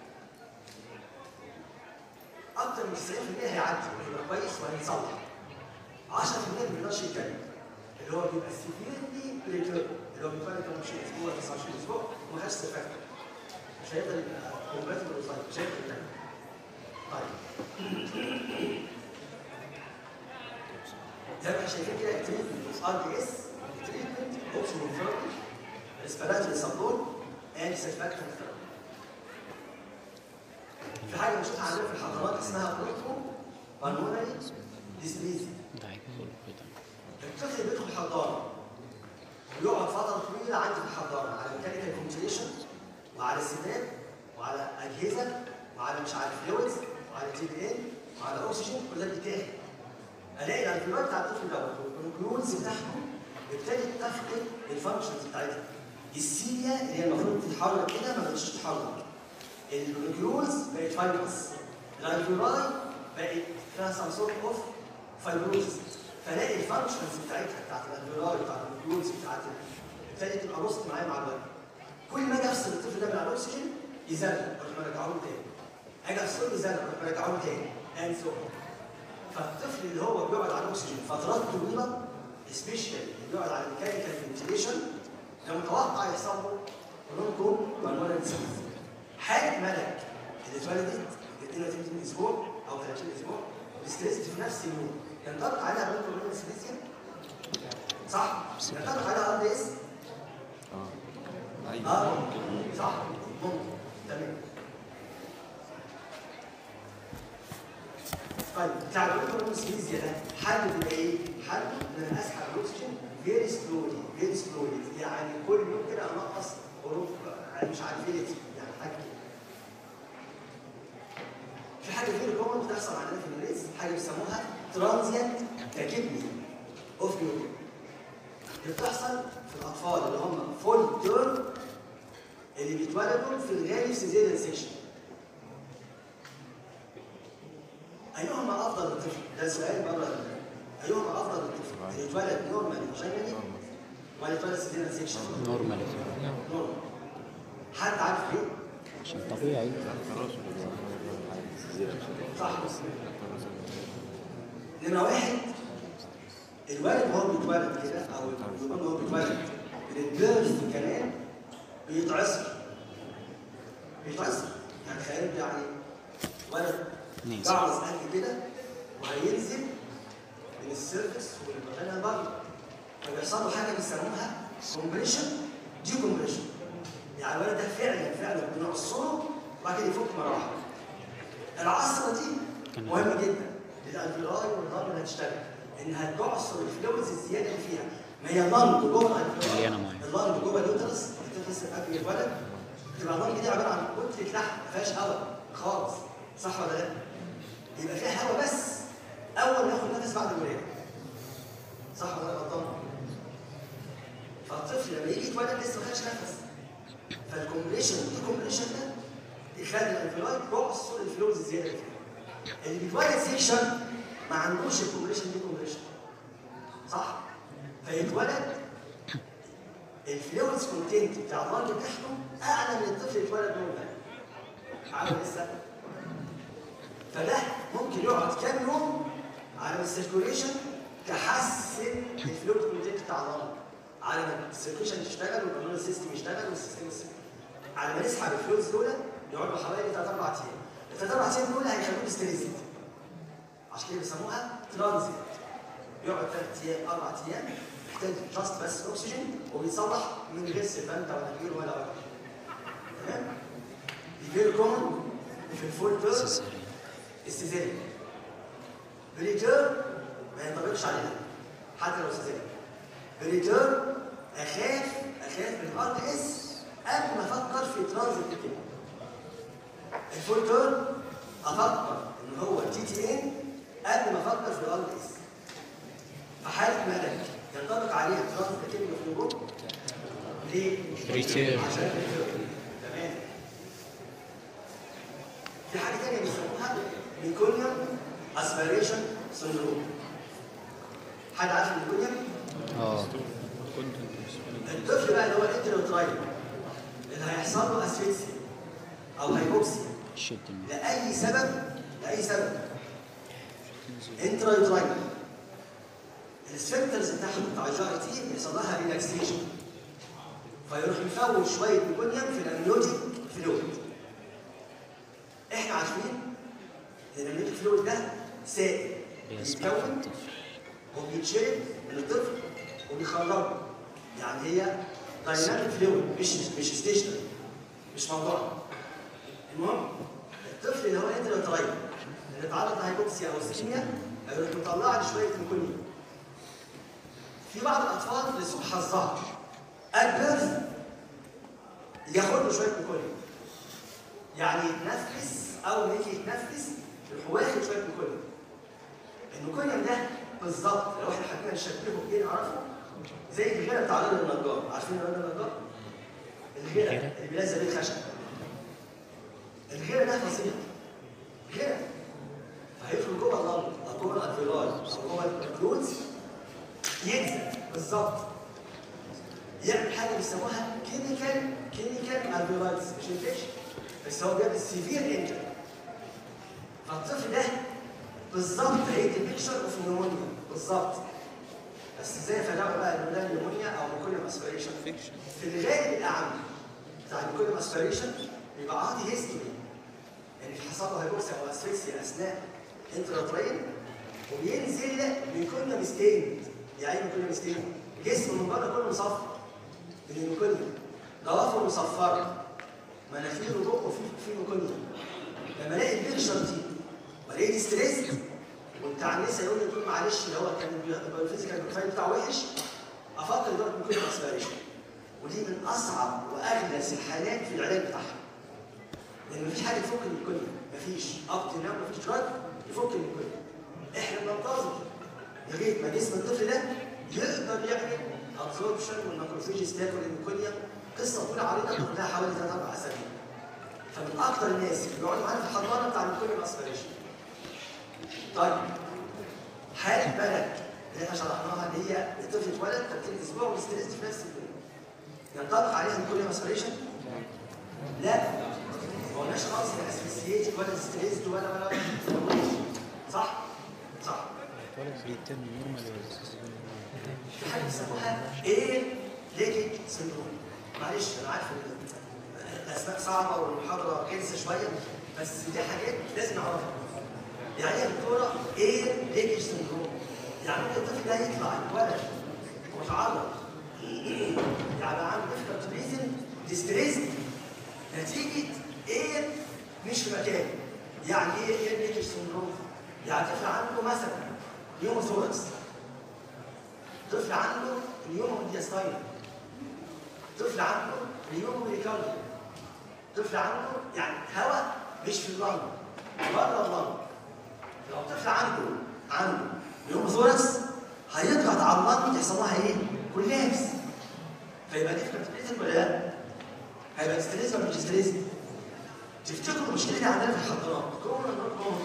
اكتر من 90% هيعدي وهيبقى كويس وهيتصلح 10% ما بيقدرش يتكلم اللي هو بيبقى سيفيرلي بريتيرن اللي هو بيتولد كم 20 اسبوع 19 اسبوع وما هاش سيرفاكتنت مش هيقدر يبقى كومباتبل وصاير مش هيقدر يتكلم طيب زي ما احنا شايفين كده التريتمنت ار دي اس تريتمنت اوبشنال ثيرابي ريسبيراتوري سبورت اند سيرفاكتنت ثيرابي في حاجه بنشوفها عندنا في الحضانات اسمها بروتو بالمونري ديسبليزيا ده هيكون كده الطفل بيدخل الحضانه ويقعد فتره طويله عندي في الحضانه على ميكانيكال فنتيليشن وعلى سنان وعلى اجهزه وعلى مش عارف فلويدز وعلى تي بي ان وعلى اكسجين كل ده بيتاخد الاقي الانفلونزا بتاع الطفل دوت والبرونكيولز بتاعته ابتدت تفقد الفانكشنز بتاعتها السيليا اللي هي المفروض تتحرك كده ما بقتش تتحرك البرونكيولز بقت فايبرس الانفلوراي بقت فيها سم سورت اوف فايبروزس فلاقي الفانكشنز بتاعتها بتاعت الانفلوراي بتاعت البرونكيولز بتاعت ال- ابتدت تبقى روست معايا مع الوقت كل ما اجي افصل الطفل ده من على الاكسجين يزرق اروح مرجعه له تاني اجي افصله يزرق اروح مرجعه له تاني اند سو فالطفل اللي هو بيقعد على الاكسجين فترات طويله سبيشال اللي بيقعد على الميكانيكال فنتيليشن ده متوقع يحصل له برونكو بالمونري ديزيز حاله ملك اللي اتولدت 32 اسبوع او 30 اسبوع الاستريس في نفس اليوم ينطبق عليها برونكو بالمونري ديزيز صح؟ ينطبق عليها ار دي اس اه صح ممكن تمام طيب بتاع البروتونوسفيزيا ده حله بيبقى ايه؟ حله ان انا اسحب الاكسجين فيري سلولي فيري سلولي يعني كل يوم كده انقص حروف آه، مش عارف ايه يعني حاجه كده. في حاجه فيري كومن بتحصل عندنا في الريس حاجه بيسموها ترانزيانت تاكيبني اوف نيوتن اللي بتحصل في الاطفال اللي هم فول تيرم اللي بيتولدوا في الغالب سيزيريان سيكشن ايهما افضل للطفل؟ ده سؤال بره ال- ايهما افضل للطفل؟ اللي يتولد نورمال فاجينالي ولا يتولد سيزيريان سيكشن؟ نورمال نورمال حد عارف ليه؟ عشان طبيعي صح نمرة واحد الولد وهو بيتولد كده او اليوم وهو بيتولد من البيرث كمان بيتعصر بيتعصر يعني خيال يعني ولد نيس. جعرس قد كده وهينزل من السيرفس والبطانه بره فبيحصل له حاجه بيسموها كومبريشن دي كومبريشن يعني الولد ده فعلا فعلا بنعصره وبعد كده يفك مره واحده العصره دي كان- مهمه جدا للانفيراي والهارد اللي هتشتغل انها تعصر الفلويدز الزياده اللي فيها ما هي اللنج جوه الانفيراي مليانة مية. اللنج جوه اليوترس اليوترس قبل يتولد تبقى اللنج دي عباره عن كتله لحم ما فيهاش هواء خالص صح ولا لا؟ يبقى فيها هواء بس اول ما ياخد نفس بعد الولاده صح ولا لا غلطان؟ فالطفل لما يجي يتولد لسه ما خدش نفس فالكومبريشن الكومبريشن ده يخلي الانفلايت يعصر الفلوز الزياده اللي فيها اللي بيتولد سيكشن ما عندوش الكومبريشن دي كومبريشن صح؟ فيتولد الفلويدز كونتنت بتاع اللنج بتاعته اعلى من الطفل اللي اتولد نورمال عارف لسه فده ممكن يقعد كام يوم على ما السيركوليشن تحسن الفلويد كونتنت بتاع اللنج على ما السيركوليشن تشتغل والبلمونري سيستم يشتغل والسيستم يشتغل على ما نسحب الفلويدز دول يقعدوا حوالي 3 4 ايام الثلاث اربع ايام دول هيخلوه ستريسد عشان كده بيسموها ترانزيت يقعد ثلاث ايام اربع ايام يحتاج جاست بس اكسجين وبيتصلح من غير سيفانتا ولا غير ولا ولا تمام يجي كومن في الفول تيرم سيزاريان استزاده بريتيرن ما ينطبقش عليها حتى لو استزاده بريتيرن اخاف اخاف من ار اس قبل ما افكر في ترانزيت كده الفول تيرن افكر ان هو تي تي ان قبل ما افكر في الار اس في حاله ملك ينطبق عليها ترانزيت كده في الجروب ليه؟ ريتيرن. عشان الريتيرن. تمام في حاجه ثانيه بيسموها ميكونيوم اسبيريشن سندروم حد عارف الميكونيوم؟ اه كنت الطفل بقى اللي هو الانتروترايل اللي هيحصل له اسفيكسيا او هايبوكسيا شد الماء. لاي سبب لاي سبب انتروترايل السفنكترز بتاعهم بتاع الجي اي تي بيحصل لها ريلاكسيشن فيروح مفوت شويه ميكونيوم في الامنيوتيك فلويد احنا عارفين ان الامنيوتيك فلويد ده سائل بيسبق بيتكون الطفل وبيتشرب من الطفل وبيخرجه يعني هي دايناميك فلويد مش مش ستيشنري مش موضوع المهم الطفل اللي هو انتراترايل اللي اتعرض لهايبوكسيا او اسكيميا هيروح مطلع لي شويه ميكونيوم في بعض الاطفال لسوء حظها البيرث ياخد له شويه ميكونيوم يعني يتنفس اول ما يجي يتنفس يروح واخد شويه ميكونيوم الميكونيوم ده بالظبط لو احنا حبينا نشبهه بايه نعرفه زي الغيره بتاع رجل النجار عارفين رجل النجار؟ الغيره الغيرة؟ اللي بيلزق بيه الخشب الغيره ده فظيع غيره فهيدخل جوه اللنج او جوه الالفيولاي او جوه الكلوز ينزل بالظبط يعمل حاجه بيسموها كيميكال كيميكال الفيولايتس مش انفكشن بس هو بيعمل سيفير انجري فالطفل ده بالظبط هيدي بيكشر اوف نيمونيا بالظبط بس ازاي افرقوا بقى ان ده نيمونيا او ميكونيوم اسبيريشن فيكشن في الغالب الاعم بتاع الميكونيوم اسبيريشن بيبقى عاطي هيستوري يعني في حصل له هيبوكسيا او اسفكسيا اثناء انتراترين وبينزل ميكونيوم ستيند يعني ايه ميكونيوم ستيند؟ جسمه من بره كله مصفر من الميكونيوم ضوافره مصفره مناخيره وبقه فيه فيه ميكونيوم لما الاقي البيكشر دي والاقي ستريس وبتاع النساء يقول لي دكتور معلش اللي هو كان الفيزيكال بروفايل بتاعه وحش افكر ان ده ممكن اسبيريشن ودي من اصعب واغلس الحالات في العلاج بتاعها لان مفيش حاجه تفك الميكونيوم مفيش اب تو ناو مفيش دراج يفك الميكونيوم احنا بننتظر لغايه ما جسم الطفل ده يقدر يعمل ابسوربشن والماكروفيجز تاكل الميكونيوم قصه طويله عريضه كلها حوالي ثلاث اربع اسابيع فمن اكتر الناس اللي بيقعدوا معانا في الحضانه بتاع الميكونيوم اسبيريشن طيب حالة بلد اللي احنا شرحناها اللي هي الطفل اتولد 30 اسبوع والاستريس في نفس اليوم ينطبق عليها الميكونيوم اسبيريشن؟ لا ما قلناش خالص ان اسفيسييت ولا ستريس ولا ولا ولا صح؟ صح بيتم نورمال ولا سيزون في حاجه بيسموها ايه ليكيج سندروم معلش انا عارف ان الاسماء صعبه والمحاضره كنسه شويه بس دي حاجات لازم نعرفها يعني ايه يا دكتوره ايه ليكيج سندروم يعني ممكن الطفل ده يطلع يتولد ويتعرض يعني عنده ديفيكالت بريزن ديستريس نتيجه ايه مش في مكانه يعني ايه ايه ليكيج سندروم يعني طفل عنده مثلا نيوموثوركس طفل عنده نيومو دياستاين طفل عنده نيومو ريكاردي طفل عنده يعني هواء مش في اللنج بره اللنج لو طفل عنده عنده نيومو ثوركس هيضغط على اللنج يحصل لها ايه؟ كولابس فيبقى ديفكت بريزن ولا لا؟ هيبقى ستريس ولا مش ستريس؟ تفتكروا المشكله دي عندنا في الحضانات كومن ولا نوت كومن؟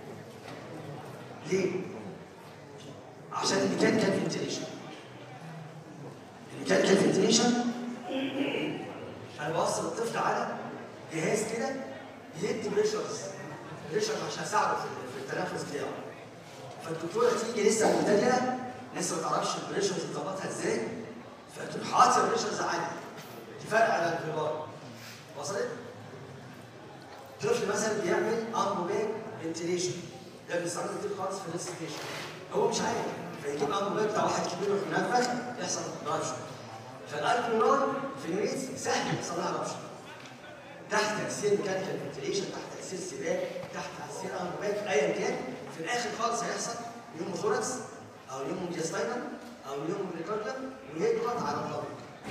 ليه؟ عشان الميكانيكال فنتيليشن الميكانيكال فنتيليشن انا بوصل الطفل على جهاز كده يدي بريشرز بريشرز عشان اساعده في في التنفس بتاعه فالدكتوره تيجي لسه مبتدئه لسه ما تعرفش البريشرز تظبطها ازاي فتروح حاطه بريشرز عاليه تفرق على الانفجار وصلت؟ طفل مثلا بيعمل امبوباك فنتيليشن ده بيستعمل كتير خالص في الريسبيشن هو مش عارف فيجيب امبوباك بتاع واحد كبير يروح منفخ يحصل رابشن فالالكولار في الريتس سهل يحصل لها رابشن تحت تاثير ميكانيكال فنتيليشن تحت تاثير سباك تحت تاثير امبوباك ايا كان في الاخر خالص هيحصل يوموثوركس او يومودياستاينم او يوموديكارديوم ويضغط على الضغط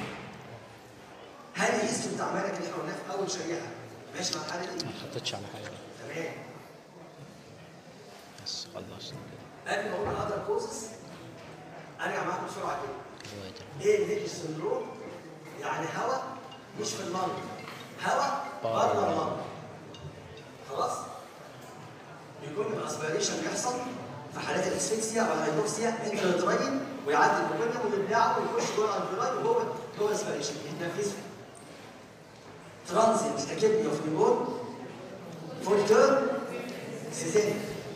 هل الهيستوري بتاع مالك اللي احنا قلناه في اول شريحه ماشي مع الحاله دي؟ ما حطيتش على حاجه تمام بس خلصنا كده قبل ما اقول الاذر كوزز ارجع معاكم بسرعه كده هو ده. ايه الهيج سندروم؟ يعني هواء مش في اللنج هواء بره اللنج خلاص؟ بيكون الاسبيريشن بيحصل في حالات الاسفكسيا او الهيدروكسيا انتراتراين ويعدي البروبينيوم ويبلعه ويخش جوه الانفيراي وجوه جوه الاسبيريشن يتنفسه ترانزيت تكبني اوف نيبون فولتر سيزينيك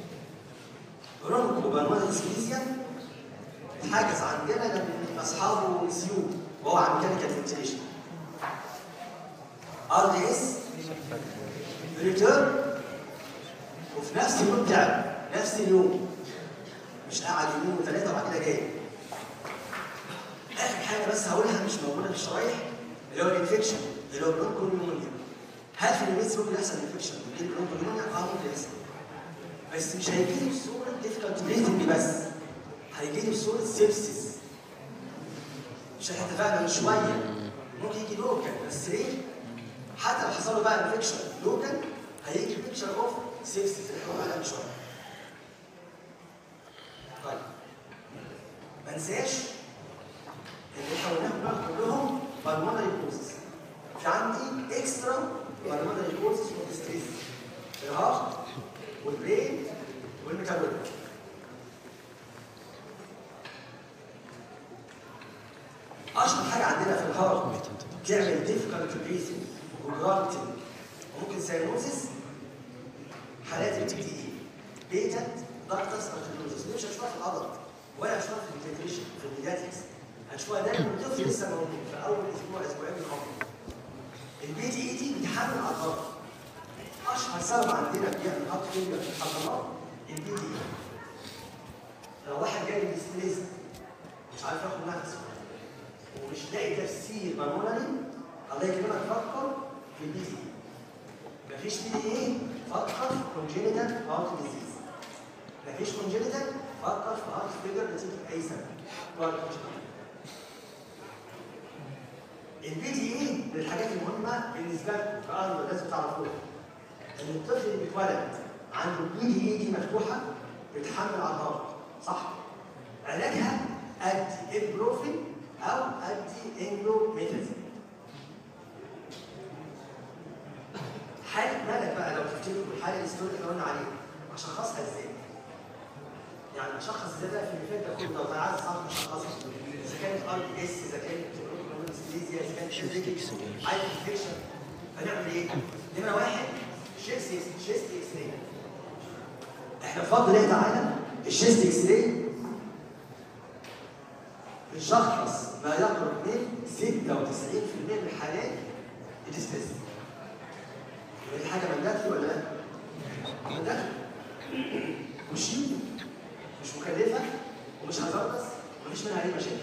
رونكو بالمونة اسكليزيا اتحجز عندنا لما اصحابه سيو وهو عن ميكانيكال فنتيليشن ار دي اس ريتيرن وفي نفس اليوم تعب نفس اليوم مش قاعد يومين وثلاثه وبعد كده جاي اخر حاجه بس هقولها مش موجوده في الشرايح اللي هو الانفكشن اللي هو برونكونيمونيا هل في الويتس ممكن يحصل انفكشن من برونكونيمونيا؟ اه ممكن يحصل بس مش هيجي لي بصوره ديفيكالت بريثنج بس هيجي لي بصوره سيبسيس مش احنا اتفقنا من شويه ممكن يجي لوكال بس ليه؟ حتى لو حصل له بقى انفكشن لوكال هيجي بيكتشر اوف سيبسيس اللي احنا قلنا من شويه طيب ما انساش اللي حولناهم بقى كلهم بالمونري كوزز في عندي اكسترا بالمونري كوزز وستريس الهارت والبرين والميتابوليك اشهر حاجه عندنا في الهارت تعمل ديفيكالت بريثنج وجرانتنج وممكن ساينوزس حالات البي تي اي بيتا داكتس ارتريوزس دي مش هتشوفها في العضل ولا هتشوفها في الفنتريشن في الميداتكس هتشوفها دايما الطفل لسه مولود في اول اسبوع اسبوعين من عمره البي تي اي دي بتحمل على الضغط اشهر سبب عندنا بيعمل هارت فيلير في الحضانات البي تي اي لو واحد جاي من ستريس مش عارف ياخد نفسه ومش لاقي تفسير بالمونري الله يكرمك فكر في البي تي اي مفيش بي تي اي فكر في كونجينيتال هارت ديزيز مفيش كونجينيتال فكر في هارت فيلير نتيجه اي سبب ولا congenital. البي تي اي من الحاجات المهمه بالنسبه لكم كأهل لازم تعرفوها ان الطفل اللي بيتولد عنده البي تي اي دي مفتوحه بتحمل على الهارت صح علاجها ادي ابروفين او ادي انجلوميثازين حاله مالك بقى لو تفتكروا الحاله الهستوريه اللي قلنا عليها اشخصها ازاي؟ يعني اشخص ازاي ده في اللي فات ده كله لو عايز صح اشخصها اذا كانت ار دي اس اذا كانت انستيزيا اذا كانت شيزيكي عايز انفكشن هنعمل ايه؟ نمره واحد شيست شيست اكس راي احنا بفضل الله تعالى الشيست اكس راي بنشخص ما يقرب من 96% من الحالات الاستاذ يبقى دي حاجه مندخل ولا لا؟ مندخل مش مش مكلفه ومش هزربس ومفيش منها اي مشاكل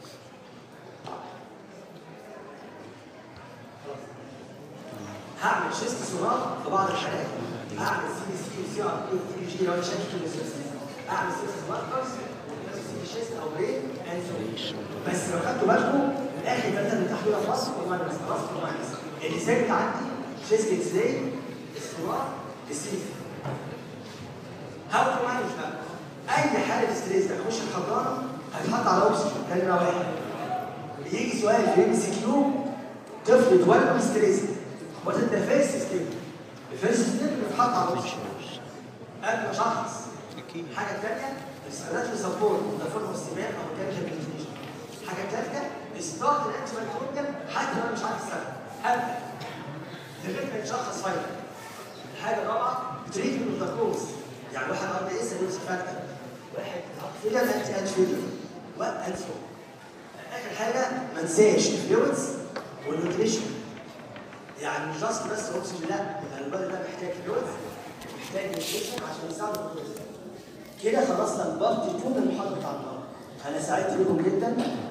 خلاص. هعمل شيست سونار في بعض الحالات اعمل سي بي سي وسي ار بي وسي جي لو انا شايف كل السيستم اعمل سيستم ماركرز سي شيست او برين اند بس لو خدتوا بالكم اخر ثلاثه اللي تحت دول مصر وماينس خلاص وماينس اللي ثابت عندي شيست اكس راي السونار السي بي هاو تو مانج بقى اي حاله ستريس تخش الحضانه هتحط على اوكسجين ده نمره واحد بيجي سؤال في ام سي كيو طفل اتولد بستريس وات ذا فيرست ستيب الفيرست ستيب بيتحط على اوكسجين قبل ما اشخص اكيد الحاجه الثانيه السيرات سبورت ده فورم استماع او كاريكال كونتينيوشن الحاجه الثالثه ستارت الانتي مايكروبيال حتى لو أنا مش عارف السبب هبدا لغايه ما يتشخص فايده الحاجه الرابعه تريتمنت اوف ذا كوز يعني واحد ار بي اس هيوز فاكتور واحد فيلر انتي انتي فيلر وانت سو اخر حاجه ما انساش الفلويدز والنيوتريشن يعني مش جاست بس اكسجين لا يعني البادي ده محتاج محتاج نيوتريشن عشان يساعد الكوليسترول كده خلصنا البارت 2 من المحاضره بتاع النهارده انا سعدت بكم جدا